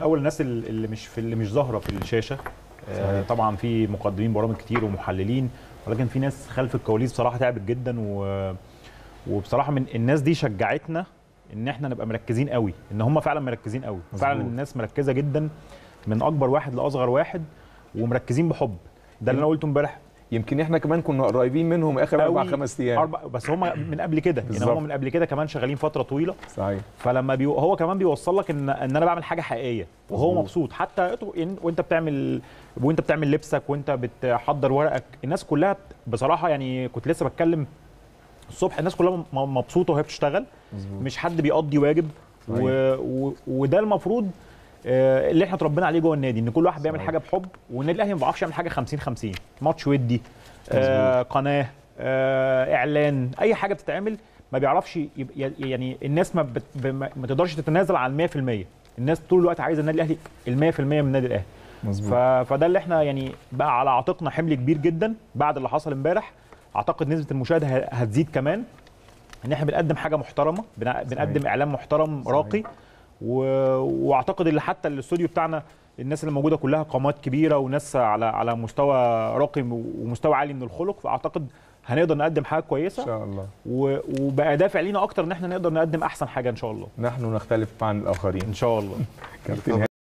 اول الناس ال- اللي مش في اللي مش ظاهره في الشاشه آه، صحيح. طبعا في مقدمين برامج كتير ومحللين ولكن في ناس خلف الكواليس بصراحه تعبت جدا و... وبصراحه من الناس دي شجعتنا ان احنا نبقى مركزين قوي ان هم فعلا مركزين قوي فعلا مظبوط. الناس مركزه جدا من اكبر واحد لاصغر واحد ومركزين بحب ده اللي انا قلته امبارح يمكن احنا كمان كنا قريبين منهم اخر اربع قوي. خمس ايام أربع بس هم من قبل كده يعني بالظبط. هم من قبل كده كمان شغالين فتره طويله صحيح فلما بي... هو كمان بيوصل لك ان ان انا بعمل حاجه حقيقيه وهو مظبوط. مبسوط حتى إنت- إن- وانت بتعمل وانت بتعمل لبسك وانت بتحضر ورقك الناس كلها بصراحه يعني كنت لسه بتكلم الصبح الناس كلها م- مبسوطه وهي بتشتغل مظبوط مش حد بيقضي واجب و... و... وده المفروض آه، اللي احنا اتربينا عليه جوه النادي ان كل واحد بيعمل صحيح. حاجه بحب والنادي الاهلي ما بيعرفش يعمل حاجه 50 50 ماتش ودي آه قناه آه اعلان اي حاجه بتتعمل ما بيعرفش يبقى يعني الناس ما, بت... ما ما تقدرش تتنازل عن 100% الناس طول الوقت عايزه النادي الاهلي ال 100% من النادي الاهلي ف... مظبوط فده اللي احنا يعني بقى على عاتقنا حمل كبير جدا بعد اللي حصل امبارح اعتقد نسبه المشاهده ه- هتزيد كمان ان احنا بنقدم حاجه محترمه بن- بنقدم اعلام محترم صحيح. راقي و... واعتقد ان حتى الاستوديو بتاعنا الناس اللي موجوده كلها قامات كبيره وناس على على مستوى راقي ومستوى عالي من الخلق فاعتقد هنقدر نقدم حاجه ان كويسه شاء الله و... وبقى دافع لينا اكتر ان احنا نقدر نقدم احسن حاجه ان شاء الله نحن نختلف عن الاخرين ان شاء الله كابتن